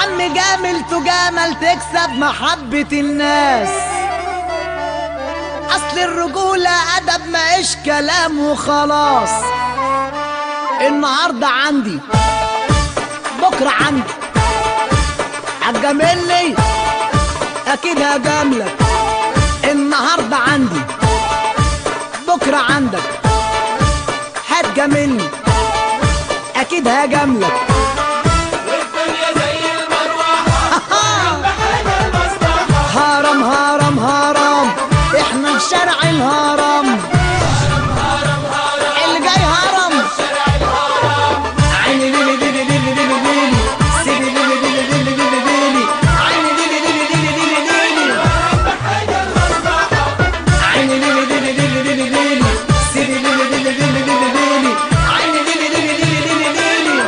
عم جامل تجامل تكسب محبة الناس أصل الرجولة أدب ما كلام وخلاص النهاردة عندي بكرة عندي هتجاملني أكيد هجاملك النهاردة عندي بكرة عندك هتجاملني أكيد هجاملك والدنيا زي المروحة بحاجة المصلحة هرم هرم هرم احنا في شارع الهرم اللي جاي هرم عيني ليلي ليلي ليلي ليلي ليلي سيدي ليلي ليلي ليلي ليلي ليلي عيني ليلي ليلي ليلي ليلي ليلي عيني ليلي ليلي ليلي ليلي ليلي سيدي ليلي ليلي ليلي ليلي ليلي عيني ليلي ليلي ليلي ليلي ليلي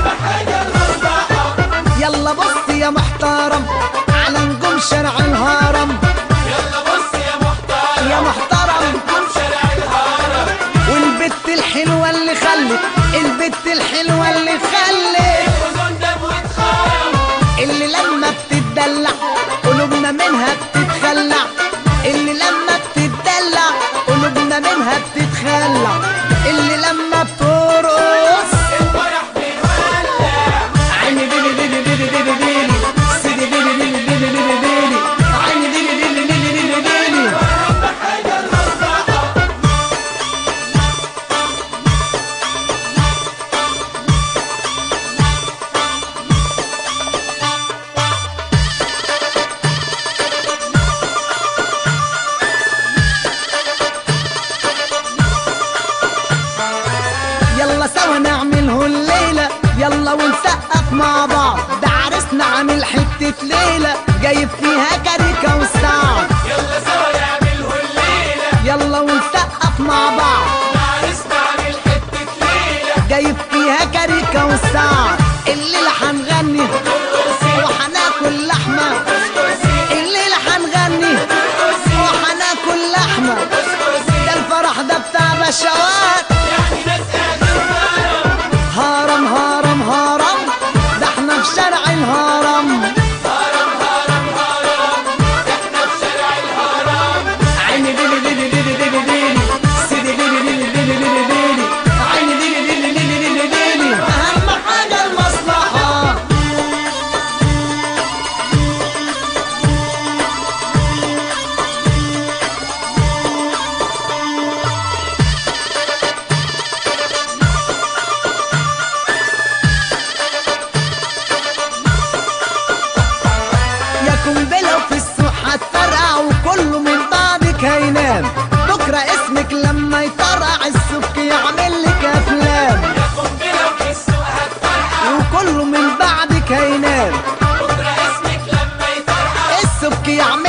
يلا بص يا محترم على نجوم شارع الهرم يلا بص يا محترم يا محترم قوم شارع الهرم والبت الحلوة اللي خلت البت الحلوة اللي خلت وزن دم واتخرم اللي لما بتتدلع قلوبنا منها بتتخلع اللي لما بتتدلع قلوبنا منها بتتخلع اللي لما بترقص الفرح بيولع عيني ديلي ديلي ديلي ديلي ديلي سيدي ديلي ديلي ديلي ديلي ديلي عيني ديلي ديلي ديلي ديلي ديلي حاجة المصلحة يلا سوا نعمله الليلة يلا ونسقف مع بعض ده عرسنا عامل حتة ليلة جايب فيها كاريكا والسعد يلا سوا نعمله الليلة يلا ونسقف مع بعض عرسنا عامل حتة ليلة جايب فيها كاريكا والسعد الليلة هنغني وهناكل لحمة الليلة هنغني وهناكل لحمة ده الفرح ده بتاع بشوات يعني ناس قاعدين هرم هرم هرم هرم ده احنا في شارع الهرم هرم هرم هرم احنا في شارع الهرم عيني ديلي ديلي ديلي ديلي ديلي سيدي ديلي ديلي ديلي ديلي ديلي عيني ديلي ديلي ديلي ديلي ديلي أهم حاجة المصلحة يا قنبلة وفي السوق هتفرقع وكله من بعدك هينام بكرة اسمك لما يطرقع السوق يعمل لك أفلام يا قنبلة وفي السوق هتفرقع وكله من بعدك هينام بكرة اسمك لما يطرقع السبك يعمل